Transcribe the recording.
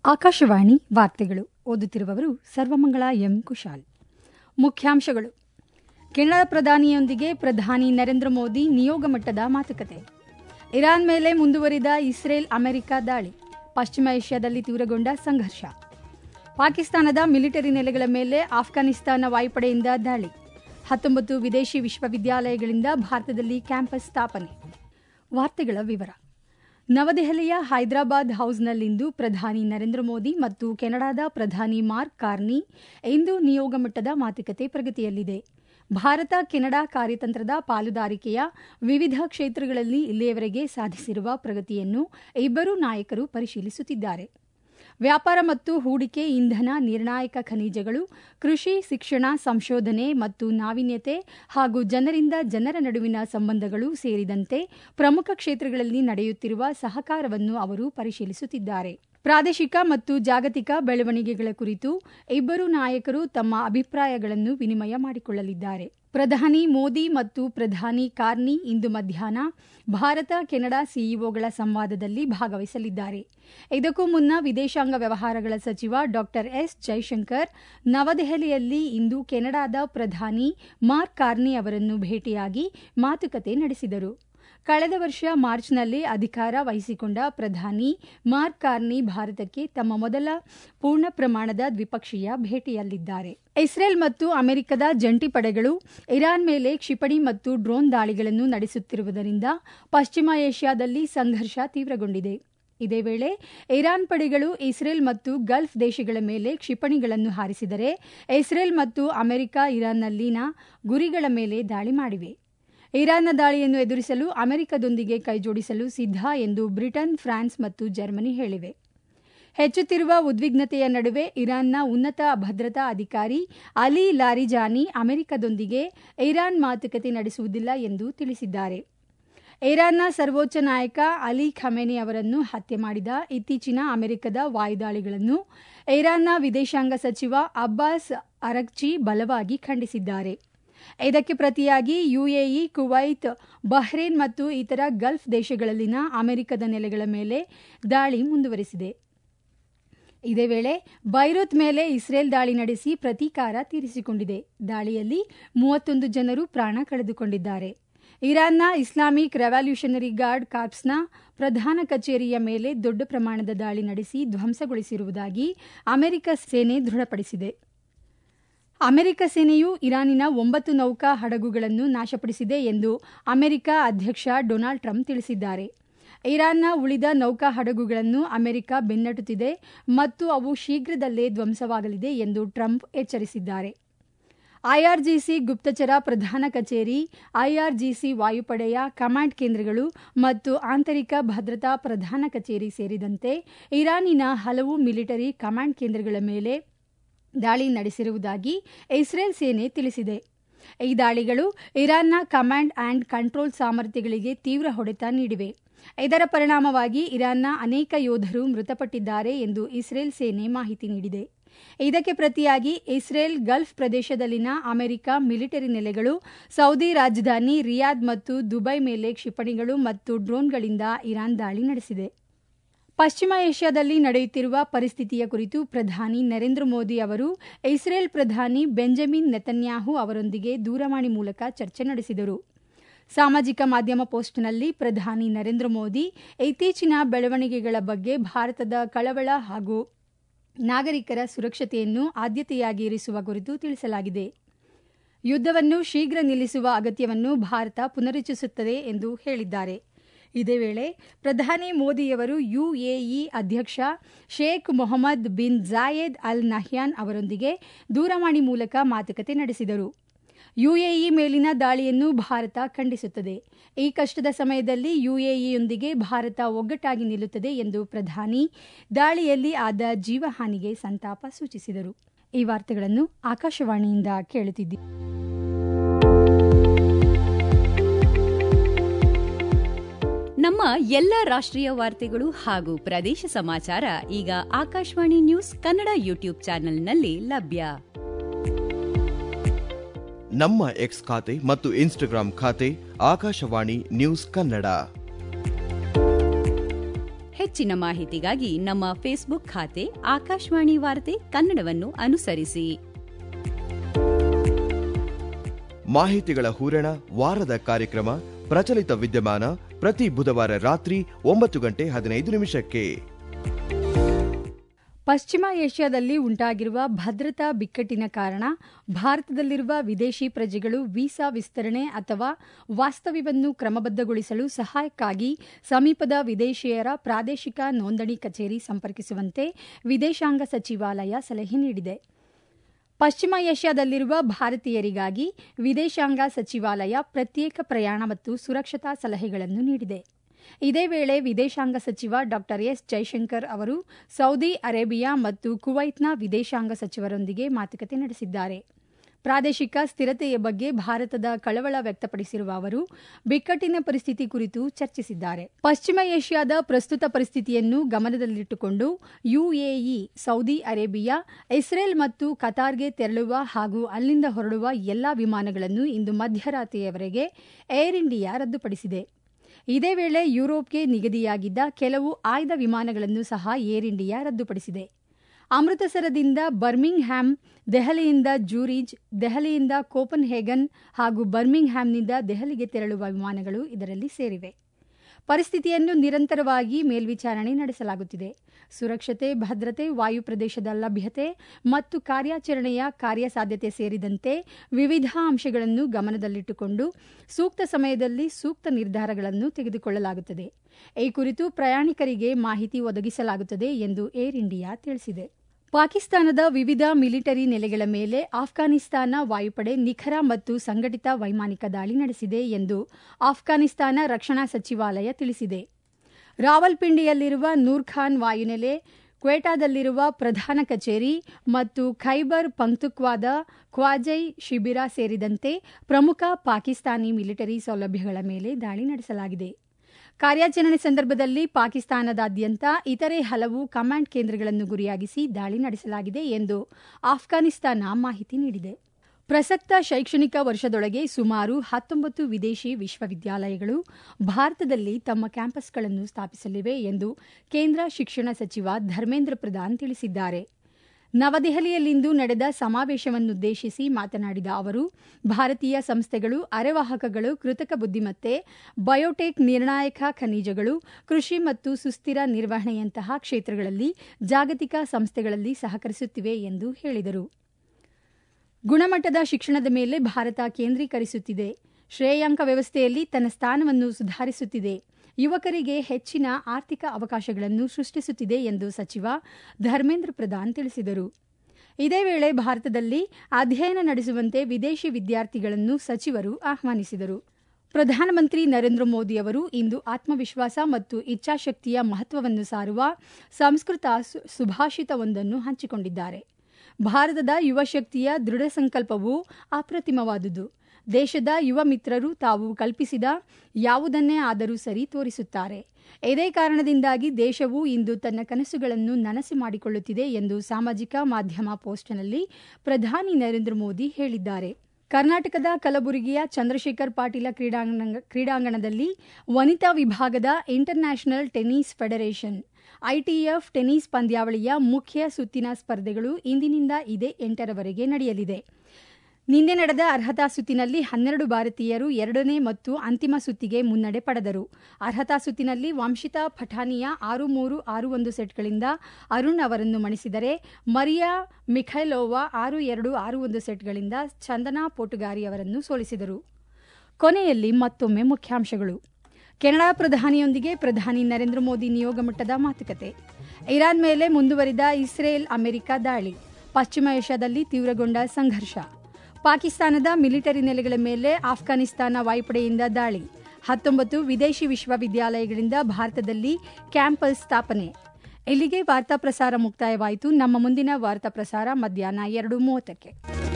ಆಕಾಶವಾಣಿ ವಾರ್ತೆಗಳು ಓದುತ್ತಿರುವವರು ಸರ್ವಮಂಗಳ ಎಂ ಕುಶಾಲ್ ಮುಖ್ಯಾಂಶಗಳು ಕೆನಡಾ ಪ್ರಧಾನಿಯೊಂದಿಗೆ ಪ್ರಧಾನಿ ನರೇಂದ್ರ ಮೋದಿ ನಿಯೋಗ ಮಟ್ಟದ ಮಾತುಕತೆ ಇರಾನ್ ಮೇಲೆ ಮುಂದುವರಿದ ಇಸ್ರೇಲ್ ಅಮೆರಿಕ ದಾಳಿ ಪಶ್ಚಿಮ ಏಷ್ಯಾದಲ್ಲಿ ತೀವ್ರಗೊಂಡ ಸಂಘರ್ಷ ಪಾಕಿಸ್ತಾನದ ಮಿಲಿಟರಿ ನೆಲೆಗಳ ಮೇಲೆ ಆಫ್ಘಾನಿಸ್ತಾನ ವಾಯುಪಡೆಯಿಂದ ದಾಳಿ ಹತ್ತೊಂಬತ್ತು ವಿದೇಶಿ ವಿಶ್ವವಿದ್ಯಾಲಯಗಳಿಂದ ಭಾರತದಲ್ಲಿ ಕ್ಯಾಂಪಸ್ ಸ್ಥಾಪನೆ ವಾರ್ತೆಗಳ ವಿವರ ನವದೆಹಲಿಯ ಹೈದರಾಬಾದ್ ಹೌಸ್ನಲ್ಲಿಂದು ಪ್ರಧಾನಿ ನರೇಂದ್ರ ಮೋದಿ ಮತ್ತು ಕೆನಡಾದ ಪ್ರಧಾನಿ ಮಾರ್ಕ್ ಕಾರ್ನಿ ಇಂದು ನಿಯೋಗ ಮಟ್ಟದ ಮಾತುಕತೆ ಪ್ರಗತಿಯಲ್ಲಿದೆ ಭಾರತ ಕೆನಡಾ ಕಾರ್ಯತಂತ್ರದ ಪಾಲುದಾರಿಕೆಯ ವಿವಿಧ ಕ್ಷೇತ್ರಗಳಲ್ಲಿ ಇಲ್ಲಿಯವರೆಗೆ ಸಾಧಿಸಿರುವ ಪ್ರಗತಿಯನ್ನು ಇಬ್ಬರೂ ನಾಯಕರು ಪರಿಶೀಲಿಸುತ್ತಿದ್ದಾರೆ ವ್ಯಾಪಾರ ಮತ್ತು ಹೂಡಿಕೆ ಇಂಧನ ನಿರ್ಣಾಯಕ ಖನಿಜಗಳು ಕೃಷಿ ಶಿಕ್ಷಣ ಸಂಶೋಧನೆ ಮತ್ತು ನಾವೀನ್ಯತೆ ಹಾಗೂ ಜನರಿಂದ ಜನರ ನಡುವಿನ ಸಂಬಂಧಗಳು ಸೇರಿದಂತೆ ಪ್ರಮುಖ ಕ್ಷೇತ್ರಗಳಲ್ಲಿ ನಡೆಯುತ್ತಿರುವ ಸಹಕಾರವನ್ನು ಅವರು ಪರಿಶೀಲಿಸುತ್ತಿದ್ದಾರೆ ಪ್ರಾದೇಶಿಕ ಮತ್ತು ಜಾಗತಿಕ ಬೆಳವಣಿಗೆಗಳ ಕುರಿತು ಇಬ್ಬರು ನಾಯಕರು ತಮ್ಮ ಅಭಿಪ್ರಾಯಗಳನ್ನು ವಿನಿಮಯ ಮಾಡಿಕೊಳ್ಳಲಿದ್ದಾರೆ ಪ್ರಧಾನಿ ಮೋದಿ ಮತ್ತು ಪ್ರಧಾನಿ ಕಾರ್ನಿ ಇಂದು ಮಧ್ಯಾಹ್ನ ಭಾರತ ಕೆನಡಾ ಸಿಇಒಗಳ ಸಂವಾದದಲ್ಲಿ ಭಾಗವಹಿಸಲಿದ್ದಾರೆ ಇದಕ್ಕೂ ಮುನ್ನ ವಿದೇಶಾಂಗ ವ್ಯವಹಾರಗಳ ಸಚಿವ ಡಾ ಎಸ್ ಜೈಶಂಕರ್ ನವದೆಹಲಿಯಲ್ಲಿ ಇಂದು ಕೆನಡಾದ ಪ್ರಧಾನಿ ಮಾರ್ಕ್ ಕಾರ್ನಿ ಅವರನ್ನು ಭೇಟಿಯಾಗಿ ಮಾತುಕತೆ ನಡೆಸಿದರು ಕಳೆದ ವರ್ಷ ಮಾರ್ಚ್ನಲ್ಲಿ ಅಧಿಕಾರ ವಹಿಸಿಕೊಂಡ ಪ್ರಧಾನಿ ಮಾರ್ಕ್ ಕಾರ್ನಿ ಭಾರತಕ್ಕೆ ತಮ್ಮ ಮೊದಲ ಪೂರ್ಣ ಪ್ರಮಾಣದ ದ್ವಿಪಕ್ಷೀಯ ಭೇಟಿಯಲ್ಲಿದ್ದಾರೆ ಇಸ್ರೇಲ್ ಮತ್ತು ಅಮೆರಿಕದ ಜಂಟಿ ಪಡೆಗಳು ಇರಾನ್ ಮೇಲೆ ಕ್ಷಿಪಣಿ ಮತ್ತು ಡ್ರೋನ್ ದಾಳಿಗಳನ್ನು ನಡೆಸುತ್ತಿರುವುದರಿಂದ ಪಶ್ಚಿಮ ಏಷ್ಯಾದಲ್ಲಿ ಸಂಘರ್ಷ ತೀವ್ರಗೊಂಡಿದೆ ಇದೇ ವೇಳೆ ಇರಾನ್ ಪಡೆಗಳು ಇಸ್ರೇಲ್ ಮತ್ತು ಗಲ್ಫ್ ದೇಶಗಳ ಮೇಲೆ ಕ್ಷಿಪಣಿಗಳನ್ನು ಹಾರಿಸಿದರೆ ಇಸ್ರೇಲ್ ಮತ್ತು ಅಮೆರಿಕ ಇರಾನ್ನಲ್ಲಿನ ಗುರಿಗಳ ಮೇಲೆ ದಾಳಿ ಮಾಡಿವೆ ಇರಾನ್ನ ದಾಳಿಯನ್ನು ಎದುರಿಸಲು ಅಮೆರಿಕದೊಂದಿಗೆ ಕೈಜೋಡಿಸಲು ಸಿದ್ಧ ಎಂದು ಬ್ರಿಟನ್ ಫ್ರಾನ್ಸ್ ಮತ್ತು ಜರ್ಮನಿ ಹೇಳಿವೆ ಹೆಚ್ಚುತ್ತಿರುವ ಉದ್ವಿಗ್ನತೆಯ ನಡುವೆ ಇರಾನ್ನ ಉನ್ನತ ಭದ್ರತಾ ಅಧಿಕಾರಿ ಅಲಿ ಲಾರಿಜಾನಿ ಅಮೆರಿಕದೊಂದಿಗೆ ಇರಾನ್ ಮಾತುಕತೆ ನಡೆಸುವುದಿಲ್ಲ ಎಂದು ತಿಳಿಸಿದ್ದಾರೆ ಇರಾನ್ನ ಸರ್ವೋಚ್ಚ ನಾಯಕ ಅಲಿ ಖಮೇನಿ ಅವರನ್ನು ಹತ್ಯೆ ಮಾಡಿದ ಇತ್ತೀಚಿನ ಅಮೆರಿಕದ ವಾಯುದಾಳಿಗಳನ್ನು ಇರಾನ್ನ ವಿದೇಶಾಂಗ ಸಚಿವ ಅಬ್ಬಾಸ್ ಅರಗ್ಚಿ ಬಲವಾಗಿ ಖಂಡಿಸಿದ್ದಾರೆ ಇದಕ್ಕೆ ಪ್ರತಿಯಾಗಿ ಯುಎಇ ಕುವೈತ್ ಬಹ್ರೇನ್ ಮತ್ತು ಇತರ ಗಲ್ಫ್ ದೇಶಗಳಲ್ಲಿನ ಅಮೆರಿಕದ ನೆಲೆಗಳ ಮೇಲೆ ದಾಳಿ ಮುಂದುವರೆಸಿದೆ ಇದೇ ವೇಳೆ ಬೈರುತ್ ಮೇಲೆ ಇಸ್ರೇಲ್ ದಾಳಿ ನಡೆಸಿ ಪ್ರತೀಕಾರ ತೀರಿಸಿಕೊಂಡಿದೆ ದಾಳಿಯಲ್ಲಿ ಮೂವತ್ತೊಂದು ಜನರು ಪ್ರಾಣ ಕಳೆದುಕೊಂಡಿದ್ದಾರೆ ಇರಾನ್ನ ಇಸ್ಲಾಮಿಕ್ ರೆವಲ್ಯೂಷನರಿ ಗಾರ್ಡ್ ಕಾರ್ಪ್ಸ್ನ ಪ್ರಧಾನ ಕಚೇರಿಯ ಮೇಲೆ ದೊಡ್ಡ ಪ್ರಮಾಣದ ದಾಳಿ ನಡೆಸಿ ಧ್ವಂಸಗೊಳಿಸಿರುವುದಾಗಿ ಅಮೆರಿಕ ಸೇನೆ ದೃಢಪಡಿಸಿದೆ ಅಮೆರಿಕ ಸೇನೆಯು ಇರಾನಿನ ಒಂಬತ್ತು ನೌಕಾ ಹಡಗುಗಳನ್ನು ನಾಶಪಡಿಸಿದೆ ಎಂದು ಅಮೆರಿಕ ಅಧ್ಯಕ್ಷ ಡೊನಾಲ್ಡ್ ಟ್ರಂಪ್ ತಿಳಿಸಿದ್ದಾರೆ ಇರಾನ್ನ ಉಳಿದ ನೌಕಾ ಹಡಗುಗಳನ್ನು ಅಮೆರಿಕ ಬೆನ್ನಟ್ಟುತ್ತಿದೆ ಮತ್ತು ಅವು ಶೀಘ್ರದಲ್ಲೇ ಧ್ವಂಸವಾಗಲಿದೆ ಎಂದು ಟ್ರಂಪ್ ಎಚ್ಚರಿಸಿದ್ದಾರೆ ಐಆರ್ಜಿಸಿ ಗುಪ್ತಚರ ಪ್ರಧಾನ ಕಚೇರಿ ಐಆರ್ಜಿಸಿ ವಾಯುಪಡೆಯ ಕಮಾಂಡ್ ಕೇಂದ್ರಗಳು ಮತ್ತು ಆಂತರಿಕ ಭದ್ರತಾ ಪ್ರಧಾನ ಕಚೇರಿ ಸೇರಿದಂತೆ ಇರಾನಿನ ಹಲವು ಮಿಲಿಟರಿ ಕಮಾಂಡ್ ಕೇಂದ್ರಗಳ ಮೇಲೆ ದಾಳಿ ನಡೆಸಿರುವುದಾಗಿ ಇಸ್ರೇಲ್ ಸೇನೆ ತಿಳಿಸಿದೆ ಈ ದಾಳಿಗಳು ಇರಾನ್ನ ಕಮಾಂಡ್ ಆಂಡ್ ಕಂಟ್ರೋಲ್ ಸಾಮರ್ಥ್ಯಗಳಿಗೆ ತೀವ್ರ ಹೊಡೆತ ನೀಡಿವೆ ಇದರ ಪರಿಣಾಮವಾಗಿ ಇರಾನ್ನ ಅನೇಕ ಯೋಧರು ಮೃತಪಟ್ಟಿದ್ದಾರೆ ಎಂದು ಇಸ್ರೇಲ್ ಸೇನೆ ಮಾಹಿತಿ ನೀಡಿದೆ ಇದಕ್ಕೆ ಪ್ರತಿಯಾಗಿ ಇಸ್ರೇಲ್ ಗಲ್ಫ್ ಪ್ರದೇಶದಲ್ಲಿನ ಅಮೆರಿಕ ಮಿಲಿಟರಿ ನೆಲೆಗಳು ಸೌದಿ ರಾಜಧಾನಿ ರಿಯಾದ್ ಮತ್ತು ದುಬೈ ಮೇಲೆ ಕ್ಷಿಪಣಿಗಳು ಮತ್ತು ಡ್ರೋನ್ಗಳಿಂದ ಇರಾನ್ ದಾಳಿ ನಡೆಸಿದೆ ಪಶ್ಚಿಮ ಏಷ್ಯಾದಲ್ಲಿ ನಡೆಯುತ್ತಿರುವ ಪರಿಸ್ಥಿತಿಯ ಕುರಿತು ಪ್ರಧಾನಿ ನರೇಂದ್ರ ಮೋದಿ ಅವರು ಇಸ್ರೇಲ್ ಪ್ರಧಾನಿ ಬೆಂಜಮಿನ್ ನೆತನ್ಯಾಹು ಅವರೊಂದಿಗೆ ದೂರವಾಣಿ ಮೂಲಕ ಚರ್ಚೆ ನಡೆಸಿದರು ಸಾಮಾಜಿಕ ಮಾಧ್ಯಮ ಪೋಸ್ಟ್ನಲ್ಲಿ ಪ್ರಧಾನಿ ನರೇಂದ್ರ ಮೋದಿ ಇತ್ತೀಚಿನ ಬೆಳವಣಿಗೆಗಳ ಬಗ್ಗೆ ಭಾರತದ ಕಳವಳ ಹಾಗೂ ನಾಗರಿಕರ ಸುರಕ್ಷತೆಯನ್ನು ಆದ್ಯತೆಯಾಗಿ ಇರಿಸುವ ಕುರಿತು ತಿಳಿಸಲಾಗಿದೆ ಯುದ್ಧವನ್ನು ಶೀಘ್ರ ನಿಲ್ಲಿಸುವ ಅಗತ್ಯವನ್ನು ಭಾರತ ಪುನರುಚ್ಚರಿಸುತ್ತದೆ ಎಂದು ಹೇಳಿದ್ದಾರೆ ಇದೇ ವೇಳೆ ಪ್ರಧಾನಿ ಮೋದಿಯವರು ಯುಎಇ ಅಧ್ಯಕ್ಷ Sheikh Mohammed bin Zayed Al Nahyan ಅವರೊಂದಿಗೆ ದೂರವಾಣಿ ಮೂಲಕ ಮಾತುಕತೆ ನಡೆಸಿದರು ಯುಎಇ ಮೇಲಿನ ದಾಳಿಯನ್ನು ಭಾರತ ಖಂಡಿಸುತ್ತದೆ ಈ ಕಷ್ಟದ ಸಮಯದಲ್ಲಿ ಯುಎಇಯೊಂದಿಗೆ ಭಾರತ ಒಗ್ಗಟ್ಟಾಗಿ ನಿಲ್ಲುತ್ತದೆ ಎಂದು ಪ್ರಧಾನಿ ದಾಳಿಯಲ್ಲಿ ಆದ ಜೀವಹಾನಿಗೆ ಸಂತಾಪ ಸೂಚಿಸಿದರು ಈ ವಾರ್ತೆಗಳನ್ನು ಆಕಾಶವಾಣಿಯಿಂದ ಕೇಳುತ್ತಿದ್ದೀರಿ ನಮ್ಮ ಎಲ್ಲ ರಾಷ್ಟ್ರೀಯ ವಾರ್ತೆಗಳು ಹಾಗೂ ಪ್ರದೇಶ ಸಮಾಚಾರ ಈಗ ಆಕಾಶವಾಣಿ ನ್ಯೂಸ್ ಕನ್ನಡ ಯೂಟ್ಯೂಬ್ ಚಾನೆಲ್ನಲ್ಲಿ ಲಭ್ಯ ನಮ್ಮ ಎಕ್ಸ್ ಖಾತೆ ಮತ್ತು ಇನ್ಸ್ಟಾಗ್ರಾಂ ಖಾತೆ ಆಕಾಶವಾಣಿ ನ್ಯೂಸ್ ಕನ್ನಡ ಹೆಚ್ಚಿನ ಮಾಹಿತಿಗಾಗಿ ನಮ್ಮ ಫೇಸ್ಬುಕ್ ಖಾತೆ ಆಕಾಶವಾಣಿ ವಾರ್ತೆ ಕನ್ನಡವನ್ನು ಅನುಸರಿಸಿ ಮಾಹಿತಿಗಳ ಹೂರಣ ವಾರದ ಕಾರ್ಯಕ್ರಮ ಪ್ರಚಲಿತ ವಿದ್ಯಮಾನ ಪ್ರತಿ ಬುಧವಾರ ರಾತ್ರಿ ಒಂಬತ್ತು ಗಂಟೆ ಹದಿನೈದು ನಿಮಿಷಕ್ಕೆ ಪಶ್ಚಿಮ ಏಷ್ಯಾದಲ್ಲಿ ಉಂಟಾಗಿರುವ ಭದ್ರತಾ ಬಿಕ್ಕಟ್ಟಿನ ಕಾರಣ ಭಾರತದಲ್ಲಿರುವ ವಿದೇಶಿ ಪ್ರಜೆಗಳು ವೀಸಾ ವಿಸ್ತರಣೆ ಅಥವಾ ವಾಸ್ತವ್ಯವನ್ನು ಕ್ರಮಬದ್ಧಗೊಳಿಸಲು ಸಹಾಯಕ್ಕಾಗಿ ಸಮೀಪದ ವಿದೇಶಿಯರ ಪ್ರಾದೇಶಿಕ ನೋಂದಣಿ ಕಚೇರಿ ಸಂಪರ್ಕಿಸುವಂತೆ ವಿದೇಶಾಂಗ ಸಚಿವಾಲಯ ಸಲಹೆ ನೀಡಿದೆ ಪಶ್ಚಿಮ ಏಷ್ಯಾದಲ್ಲಿರುವ ಭಾರತೀಯರಿಗಾಗಿ ವಿದೇಶಾಂಗ ಸಚಿವಾಲಯ ಪ್ರತ್ಯೇಕ ಪ್ರಯಾಣ ಮತ್ತು ಸುರಕ್ಷತಾ ಸಲಹೆಗಳನ್ನು ನೀಡಿದೆ ಇದೇ ವೇಳೆ ವಿದೇಶಾಂಗ ಸಚಿವ ಡಾ ಎಸ್ ಜೈಶಂಕರ್ ಅವರು ಸೌದಿ ಅರೇಬಿಯಾ ಮತ್ತು ಕುವೈತ್ನ ವಿದೇಶಾಂಗ ಸಚಿವರೊಂದಿಗೆ ಮಾತುಕತೆ ನಡೆಸಿದ್ದಾರೆ ಪ್ರಾದೇಶಿಕ ಸ್ಥಿರತೆಯ ಬಗ್ಗೆ ಭಾರತದ ಕಳವಳ ವ್ಯಕ್ತಪಡಿಸಿರುವ ಅವರು ಬಿಕ್ಕಟ್ಟಿನ ಪರಿಸ್ಥಿತಿ ಕುರಿತು ಚರ್ಚಿಸಿದ್ದಾರೆ ಪಶ್ಚಿಮ ಏಷ್ಯಾದ ಪ್ರಸ್ತುತ ಪರಿಸ್ಥಿತಿಯನ್ನು ಗಮನದಲ್ಲಿಟ್ಟುಕೊಂಡು ಯುಎಇ ಸೌದಿ ಅರೇಬಿಯಾ ಇಸ್ರೇಲ್ ಮತ್ತು ಕತಾರ್ಗೆ ತೆರಳುವ ಹಾಗೂ ಅಲ್ಲಿಂದ ಹೊರಡುವ ಎಲ್ಲಾ ವಿಮಾನಗಳನ್ನು ಇಂದು ಮಧ್ಯರಾತ್ರಿಯವರೆಗೆ ಏರ್ ಇಂಡಿಯಾ ರದ್ದುಪಡಿಸಿದೆ ಇದೇ ವೇಳೆ ಯುರೋಪ್ಗೆ ನಿಗದಿಯಾಗಿದ್ದ ಕೆಲವು ಆಯ್ದ ವಿಮಾನಗಳನ್ನು ಸಹ ಏರ್ ಇಂಡಿಯಾ ರದ್ದುಪಡಿಸಿದೆ ಅಮೃತಸರದಿಂದ ಬರ್ಮಿಂಗ್ ಹ್ಯಾಮ್ ದೆಹಲಿಯಿಂದ ಜೂರಿಜ್ ದೆಹಲಿಯಿಂದ ಕೋಪನ್ ಹೇಗನ್ ಹಾಗೂ ಬರ್ಮಿಂಗ್ ಹ್ಯಾಮ್ನಿಂದ ದೆಹಲಿಗೆ ತೆರಳುವ ವಿಮಾನಗಳು ಇದರಲ್ಲಿ ಸೇರಿವೆ ಪರಿಸ್ಥಿತಿಯನ್ನು ನಿರಂತರವಾಗಿ ಮೇಲ್ವಿಚಾರಣೆ ನಡೆಸಲಾಗುತ್ತಿದೆ ಸುರಕ್ಷತೆ ಭದ್ರತೆ ವಾಯು ಪ್ರದೇಶದ ಲಭ್ಯತೆ ಮತ್ತು ಕಾರ್ಯಾಚರಣೆಯ ಕಾರ್ಯಸಾಧ್ಯತೆ ಸೇರಿದಂತೆ ವಿವಿಧ ಅಂಶಗಳನ್ನು ಗಮನದಲ್ಲಿಟ್ಟುಕೊಂಡು ಸೂಕ್ತ ಸಮಯದಲ್ಲಿ ಸೂಕ್ತ ನಿರ್ಧಾರಗಳನ್ನು ತೆಗೆದುಕೊಳ್ಳಲಾಗುತ್ತದೆ ಈ ಕುರಿತು ಪ್ರಯಾಣಿಕರಿಗೆ ಮಾಹಿತಿ ಒದಗಿಸಲಾಗುತ್ತದೆ ಎಂದು ಏರ್ ಇಂಡಿಯಾ ತಿಳಿಸಿದೆ ಪಾಕಿಸ್ತಾನದ ವಿವಿಧ ಮಿಲಿಟರಿ ನೆಲೆಗಳ ಮೇಲೆ ಆಫ್ಘಾನಿಸ್ತಾನ ವಾಯುಪಡೆ ನಿಖರ ಮತ್ತು ಸಂಘಟಿತ ವೈಮಾನಿಕ ದಾಳಿ ನಡೆಸಿದೆ ಎಂದು ಆಫ್ಘಾನಿಸ್ತಾನ ರಕ್ಷಣಾ ಸಚಿವಾಲಯ ತಿಳಿಸಿದೆ ರಾವಲ್ಪಿಂಡಿಯಲ್ಲಿರುವ ನೂರ್ ಖಾನ್ ವಾಯುನೆಲೆ ಕ್ವೇಟಾದಲ್ಲಿರುವ ಪ್ರಧಾನ ಕಚೇರಿ ಮತ್ತು ಖೈಬರ್ ಪಂಕ್ತುಕ್ವಾದ ಕ್ವಾಜೈ ಶಿಬಿರ ಸೇರಿದಂತೆ ಪ್ರಮುಖ ಪಾಕಿಸ್ತಾನಿ ಮಿಲಿಟರಿ ಸೌಲಭ್ಯಗಳ ಮೇಲೆ ದಾಳಿ ನಡೆಸಲಾಗಿದೆ ಕಾರ್ಯಾಚರಣೆ ಸಂದರ್ಭದಲ್ಲಿ ಪಾಕಿಸ್ತಾನದಾದ್ಯಂತ ಇತರೆ ಹಲವು ಕಮಾಂಡ್ ಕೇಂದ್ರಗಳನ್ನು ಗುರಿಯಾಗಿಸಿ ದಾಳಿ ನಡೆಸಲಾಗಿದೆ ಎಂದು ಆಫ್ಘಾನಿಸ್ತಾನ ಮಾಹಿತಿ ನೀಡಿದೆ ಪ್ರಸಕ್ತ ಶೈಕ್ಷಣಿಕ ವರ್ಷದೊಳಗೆ ಸುಮಾರು ಹತ್ತೊಂಬತ್ತು ವಿದೇಶಿ ವಿಶ್ವವಿದ್ಯಾಲಯಗಳು ಭಾರತದಲ್ಲಿ ತಮ್ಮ ಕ್ಯಾಂಪಸ್ಗಳನ್ನು ಸ್ಥಾಪಿಸಲಿವೆ ಎಂದು ಕೇಂದ್ರ ಶಿಕ್ಷಣ ಸಚಿವ ಧರ್ಮೇಂದ್ರ ಪ್ರಧಾನ್ ತಿಳಿಸಿದ್ದಾರೆ ನವದೆಹಲಿಯಲ್ಲಿಂದು ನಡೆದ ಸಮಾವೇಶವನ್ನುದ್ದೇಶಿಸಿ ಮಾತನಾಡಿದ ಅವರು ಭಾರತೀಯ ಸಂಸ್ಥೆಗಳು ಅರೆವಾಹಕಗಳು ಕೃತಕ ಬುದ್ದಿಮತ್ತೆ ಬಯೋಟೆಕ್ ನಿರ್ಣಾಯಕ ಖನಿಜಗಳು ಕೃಷಿ ಮತ್ತು ಸುಸ್ಥಿರ ನಿರ್ವಹಣೆಯಂತಹ ಕ್ಷೇತ್ರಗಳಲ್ಲಿ ಜಾಗತಿಕ ಸಂಸ್ಥೆಗಳಲ್ಲಿ ಸಹಕರಿಸುತ್ತಿವೆ ಎಂದು ಹೇಳಿದರು ಗುಣಮಟ್ಟದ ಶಿಕ್ಷಣದ ಮೇಲೆ ಭಾರತ ಕೇಂದ್ರೀಕರಿಸುತ್ತಿದೆ ಶ್ರೇಯಾಂಕ ವ್ಯವಸ್ಥೆಯಲ್ಲಿ ತನ್ನ ಸ್ಥಾನವನ್ನು ಸುಧಾರಿಸುತ್ತಿದೆ ಯುವಕರಿಗೆ ಹೆಚ್ಚಿನ ಆರ್ಥಿಕ ಅವಕಾಶಗಳನ್ನು ಸೃಷ್ಟಿಸುತ್ತಿದೆ ಎಂದು ಸಚಿವ ಧರ್ಮೇಂದ್ರ ಪ್ರಧಾನ್ ತಿಳಿಸಿದರು ಇದೇ ವೇಳೆ ಭಾರತದಲ್ಲಿ ಅಧ್ಯಯನ ನಡೆಸುವಂತೆ ವಿದೇಶಿ ವಿದ್ಯಾರ್ಥಿಗಳನ್ನು ಸಚಿವರು ಆಹ್ವಾನಿಸಿದರು ಪ್ರಧಾನಮಂತ್ರಿ ನರೇಂದ್ರ ಮೋದಿ ಅವರು ಇಂದು ಆತ್ಮವಿಶ್ವಾಸ ಮತ್ತು ಇಚ್ಛಾಶಕ್ತಿಯ ಮಹತ್ವವನ್ನು ಸಾರುವ ಸಂಸ್ಕೃತ ಸುಭಾಷಿತವೊಂದನ್ನು ಹಂಚಿಕೊಂಡಿದ್ದಾರೆ ಭಾರತದ ಯುವ ಶಕ್ತಿಯ ದೃಢ ಸಂಕಲ್ಪವು ಅಪ್ರತಿಮವಾದುದು ದೇಶದ ಯುವ ಮಿತ್ರರು ತಾವು ಕಲ್ಪಿಸಿದ ಯಾವುದನ್ನೇ ಆದರೂ ಸರಿ ತೋರಿಸುತ್ತಾರೆ ಇದೇ ಕಾರಣದಿಂದಾಗಿ ದೇಶವು ಇಂದು ತನ್ನ ಕನಸುಗಳನ್ನು ನನಸು ಮಾಡಿಕೊಳ್ಳುತ್ತಿದೆ ಎಂದು ಸಾಮಾಜಿಕ ಮಾಧ್ಯಮ ಪೋಸ್ಟ್ನಲ್ಲಿ ಪ್ರಧಾನಿ ನರೇಂದ್ರ ಮೋದಿ ಹೇಳಿದ್ದಾರೆ ಕರ್ನಾಟಕದ ಕಲಬುರಗಿಯ ಚಂದ್ರಶೇಖರ್ ಪಾಟೀಲ ಕ್ರೀಡಾಂಗಣ ಕ್ರೀಡಾಂಗಣದಲ್ಲಿ ವನಿತಾ ವಿಭಾಗದ International Tennis Federation I T F tennis ಪಂದ್ಯಾವಳಿಯ ಮುಖ್ಯ ಸುತ್ತಿನ ಸ್ಪರ್ಧೆಗಳು ಇಂದಿನಿಂದ ಇದೇ ಎಂಟರವರೆಗೆ ನಡೆಯಲಿದೆ ನಿನ್ನೆ ನಡೆದ ಅರ್ಹತಾ ಸುತ್ತಿನಲ್ಲಿ ಹನ್ನೆರಡು ಭಾರತೀಯರು ಎರಡನೇ ಮತ್ತು ಅಂತಿಮ ಸುತ್ತಿಗೆ ಮುನ್ನಡೆ ಪಡೆದರು ಅರ್ಹತಾ ಸುತ್ತಿನಲ್ಲಿ ವಂಶಿತಾ ಪಠಾನಿಯ ಆರು ಮೂರು ಆರು ಒಂದು ಸೆಟ್ಗಳಿಂದ ಅರುಣ್ ಅವರನ್ನು ಮಣಿಸಿದರೆ ಮರಿಯಾ ಮಿಖೈಲೋವಾ ಆರು ಎರಡು ಆರು ಒಂದು ಸೆಟ್ಗಳಿಂದ ಚಂದನಾ ಪೋಟುಗಾರಿ ಅವರನ್ನು ಸೋಲಿಸಿದರು ಕೊನೆಯಲ್ಲಿ ಮತ್ತೊಮ್ಮೆ ಮುಖ್ಯಾಂಶಗಳು ಕೆನಡಾ ಪ್ರಧಾನಿಯೊಂದಿಗೆ ಪ್ರಧಾನಿ ನರೇಂದ್ರ ಮೋದಿ ನಿಯೋಗ ಮಟ್ಟದ ಮಾತುಕತೆ ಇರಾನ್ ಮೇಲೆ ಮುಂದುವರಿದ ಇಸ್ರೇಲ್ ಅಮೆರಿಕ ದಾಳಿ ಪಶ್ಚಿಮ ಏಷ್ಯಾದಲ್ಲಿ ತೀವ್ರಗೊಂಡ ಸಂಘರ್ಷ ಪಾಕಿಸ್ತಾನದ ಮಿಲಿಟರಿ ನೆಲೆಗಳ ಮೇಲೆ ಆಫ್ಘಾನಿಸ್ತಾನ ವಾಯುಪಡೆಯಿಂದ ದಾಳಿ ಹತ್ತೊಂಬತ್ತು ವಿದೇಶಿ ವಿಶ್ವವಿದ್ಯಾಲಯಗಳಿಂದ ಭಾರತದಲ್ಲಿ ಕ್ಯಾಂಪಸ್ ಸ್ಥಾಪನೆ ಇಲ್ಲಿಗೆ ವಾರ್ತಾ ಪ್ರಸಾರ ಮುಕ್ತಾಯವಾಯಿತು ನಮ್ಮ ಮುಂದಿನ ವಾರ್ತಾ ಪ್ರಸಾರ ಮಧ್ಯಾಹ್ನ ಎರಡು ಮೂವತ್ತಕ್ಕೆ